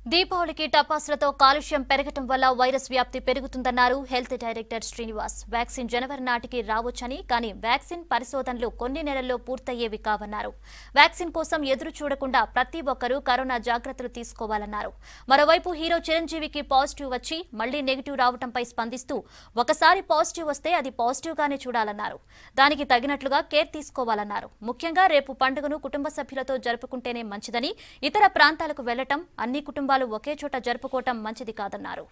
దీపావళికి టపాసులతో కాలుష్యం పెరగటం వల్ల వైరస్ వ్యాప్తి పెరుగుతుందన్నారు హెల్త్ డైరెక్టర్ శ్రీనివాస్ వ్యాక్సిన్ జనవరి నాటికి రావచ్చని కానీ వ్యాక్సిన్ పరిశోధనలు కొన్ని నెలల్లో పూర్తయ్యేవి కావన్నారు వ్యాక్సిన్ కోసం ఎదురు చూడకుండా ప్రతి ఒక్కరూ కరోనా జాగ్రత్తలు తీసుకోవాలన్నారు మరోవైపు హీరో చిరంజీవికి పాజిటివ్ వచ్చి మళ్లీ నెగిటివ్ రావడంపై స్పందిస్తూ ఒకసారి పాజిటివ్ వస్తే అది పాజిటివ్ గానే చూడాలన్నారు దానికి తగినట్లుగా కేర్ తీసుకోవాలన్నారు ముఖ్యంగా రేపు పండుగను కుటుంబ సభ్యులతో జరుపుకుంటేనే మంచిదని ఇతర ప్రాంతాలకు వెళ్లటం అన్ని కుటుంబాలు ఒకే చోట జరుపుకోవటం మంచిది కాదన్నారు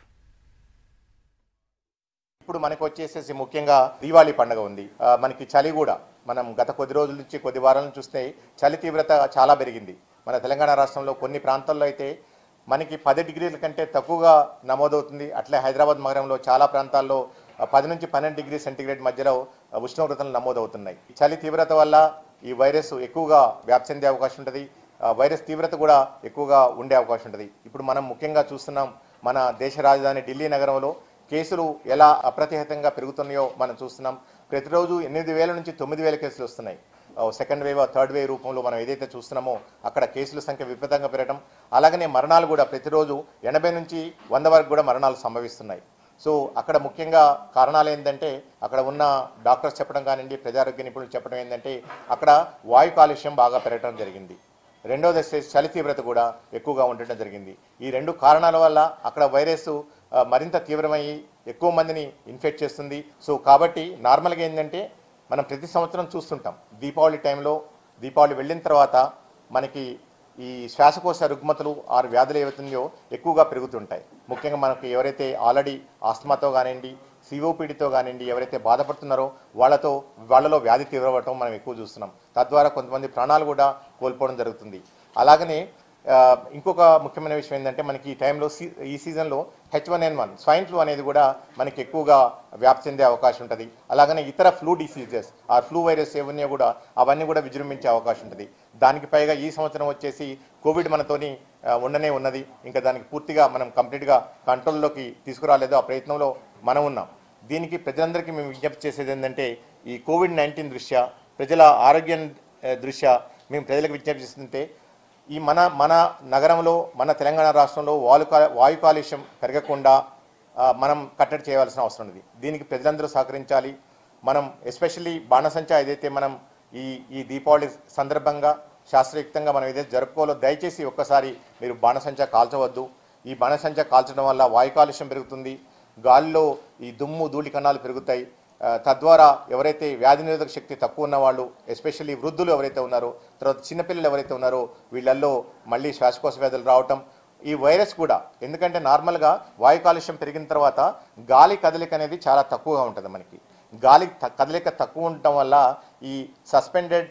ఇప్పుడు మనకు వచ్చేసేసి ముఖ్యంగా దీవాళీ పండుగ ఉంది ఆ, మనకి చలి కూడా మనం గత కొద్ది రోజుల నుంచి కొద్ది వారాల నుంచి చూస్తే చలి తీవ్రత చాలా పెరిగింది మన తెలంగాణ రాష్ట్రంలో కొన్ని ప్రాంతాల్లో అయితే మనకి పది డిగ్రీల కంటే తక్కువగా నమోదవుతుంది అట్లే హైదరాబాద్ నగరంలో చాలా ప్రాంతాల్లో ఆ, పది నుంచి పన్నెండు డిగ్రీ సెంటీగ్రేడ్ మధ్యలో ఆ, ఉష్ణోగ్రతలు నమోదవుతున్నాయి ఈ చలి తీవ్రత వల్ల ఈ వైరస్ ఎక్కువగా వ్యాప్తి చెందే అవకాశం ఉంటుంది ఆ, వైరస్ తీవ్రత కూడా ఎక్కువగా ఉండే అవకాశం ఉంటుంది ఇప్పుడు మనం ముఖ్యంగా చూస్తున్నాం మన దేశ రాజధాని ఢిల్లీ నగరంలో కేసులు ఎలా అప్రతిహతంగా పెరుగుతున్నాయో మనం చూస్తున్నాం ప్రతిరోజు ఎనిమిది వేల నుంచి తొమ్మిది వేల కేసులు వస్తున్నాయి ఆ, సెకండ్ వేవ్ థర్డ్ వేవ్ రూపంలో మనం ఏదైతే చూస్తున్నామో అక్కడ కేసుల సంఖ్య విపరీతంగా పెరగడం అలాగనే మరణాలు కూడా ప్రతిరోజు ఎనభై నుంచి వంద వరకు కూడా మరణాలు సంభవిస్తున్నాయి సో అక్కడ ముఖ్యంగా కారణాలు ఏంటంటే అక్కడ ఉన్న డాక్టర్స్ చెప్పడం కానివ్వండి ప్రజారోగ్య నిపుణులు చెప్పడం ఏంటంటే అక్కడ వాయు కాలుష్యం బాగా పెరగడం జరిగింది రెండోది వచ్చేసి చలి తీవ్రత కూడా ఎక్కువగా ఉండటం జరిగింది ఈ రెండు కారణాల వల్ల అక్కడ వైరస్ ఆ, మరింత తీవ్రమయ్యి ఎక్కువ మందిని ఇన్ఫెక్ట్ చేస్తుంది సో కాబట్టి నార్మల్గా ఏంటంటే మనం ప్రతి సంవత్సరం చూస్తుంటాం దీపావళి టైంలో దీపావళి వెళ్ళిన తర్వాత మనకి ఈ శ్వాసకోశ రుగ్మతలు ఆరు వ్యాధులు ఏవైతున్నాయో ఎక్కువగా పెరుగుతుంటాయి ముఖ్యంగా మనకి ఎవరైతే ఆల్రెడీ ఆస్తమాతో కానివ్వండి సిఓపిడితో కానివ్వండి ఎవరైతే బాధపడుతున్నారో వాళ్ళతో వాళ్ళలో వ్యాధి తీవ్రపడటం మనం ఎక్కువ చూస్తున్నాం తద్వారా కొంతమంది ప్రాణాలు కూడా కోల్పోవడం జరుగుతుంది అలాగనే ఆ, ఇంకొక ముఖ్యమైన విషయం ఏంటంటే మనకి ఈ టైంలో సీ- ఈ సీజన్లో H one N one swine flu అనేది కూడా మనకి ఎక్కువగా వ్యాప్తి చెందే అవకాశం ఉంటుంది అలాగనే ఇతర ఫ్లూ డిసీజెస్ ఆ ఫ్లూ వైరస్ ఏవన్నీ కూడా అవన్నీ కూడా విజృంభించే అవకాశం ఉంటుంది దానికి పైగా ఈ సంవత్సరం వచ్చేసి కోవిడ్ మనతోని ఆ, ఉండనే ఉన్నది ఇంకా దానికి పూర్తిగా మనం కంప్లీట్గా కంట్రోల్లోకి తీసుకురాలేదు ఆ ప్రయత్నంలో మనం ఉన్నాం దీనికి ప్రజలందరికీ మేము విజ్ఞప్తి చేసేది ఏంటంటే ఈ కోవిడ్ నైన్టీన్ దృష్ట్యా ప్రజల ఆరోగ్యం ఆ, దృష్ట్యా మేము ప్రజలకు విజ్ఞప్తి చేస్తుంటే ఈ మన మన నగరంలో మన తెలంగాణ రాష్ట్రంలో వాయు కా- వాయు కాలుష్యం పెరగకుండా ఆ, మనం కట్టడి చేయవలసిన అవసరం ఉంది దీనికి ప్రజలందరూ సహకరించాలి మనం ఎస్పెషల్లీ బాణసంచా ఏదైతే మనం ఈ ఈ దీపావళి సందర్భంగా శాస్త్రయుక్తంగా మనం ఏదైతే జరుపుకోవాలో దయచేసి ఒక్కసారి మీరు బాణసంచా కాల్చవద్దు ఈ బాణసంచా కాల్చడం వల్ల వాయు కాలుష్యం పెరుగుతుంది గాలిలో ఈ దుమ్ము ధూళి కణాలు పెరుగుతాయి ఆ, తద్వారా ఎవరైతే వ్యాధి నిరోధక శక్తి తక్కువ ఉన్న వాళ్ళు ఎస్పెషల్లీ వృద్ధులు ఎవరైతే ఉన్నారో తర్వాత చిన్నపిల్లలు ఎవరైతే ఉన్నారో వీళ్ళల్లో మళ్ళీ శ్వాసకోశ వ్యాధులు రావటం ఈ వైరస్ కూడా ఎందుకంటే నార్మల్గా వాయు కాలుష్యం పెరిగిన తర్వాత గాలి కదలిక అనేది చాలా తక్కువగా ఉంటుంది మనకి గాలి త- కదలిక తక్కువ ఉండటం వల్ల ఈ సస్పెండెడ్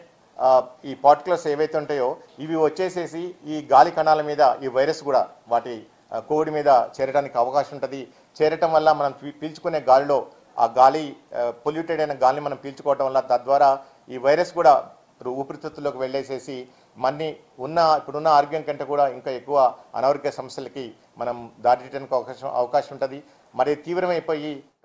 ఈ పార్టికులర్స్ ఏవైతే ఉంటాయో ఇవి వచ్చేసేసి ఈ గాలి కణాల మీద ఈ వైరస్ కూడా వాటి ఆ, కోవిడ్ మీద చేరడానికి అవకాశం ఉంటుంది చేరటం వల్ల మనం పీ- పీల్చుకునే గాలిలో ఆ గాలి పొల్యూటెడ్ అయిన గాలిని మనం పీల్చుకోవటం వల్ల తద్వారా ఈ వైరస్ కూడా ఇప్పుడు ఊపిరితిత్తుల్లోకి వెళ్ళేసేసి మన్ని ఉన్న ఇప్పుడున్న ఆరోగ్యం కంటే కూడా ఇంకా ఎక్కువ అనారోగ్య సమస్యలకి మనం దారి తీయడానికి అవకాశం అవకాశం ఉంటుంది మరి తీవ్రమైపోయి